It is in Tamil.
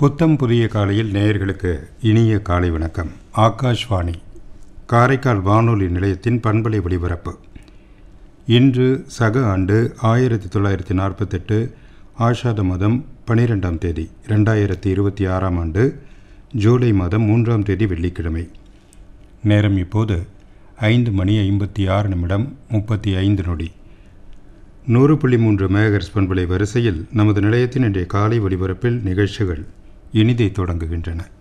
புத்தம் புதிய காலையில் நேயர்களுக்கு இனிய காலை வணக்கம் ஆகாஷ்வாணி காரைக்கால் வானொலி நிலையத்தின் பண்பலை ஒலிபரப்பு இன்று சக ஆண்டு ஆயிரத்தி தொள்ளாயிரத்தி நாற்பத்தெட்டு ஆஷாத மாதம் பனிரெண்டாம் தேதி ரெண்டாயிரத்தி இருபத்தி ஆறாம் ஆண்டு ஜூலை மாதம் மூன்றாம் தேதி வெள்ளிக்கிழமை நேரம் இப்போது ஐந்து மணி ஐம்பத்தி ஆறு நிமிடம் முப்பத்தி ஐந்து நொடி நூறு புள்ளி மூன்று மேகர்ஸ் பண்பலை வரிசையில் நமது நிலையத்தின் இன்றைய காலை ஒலிபரப்பில் நிகழ்ச்சிகள் இனிதை தொடங்குகின்றன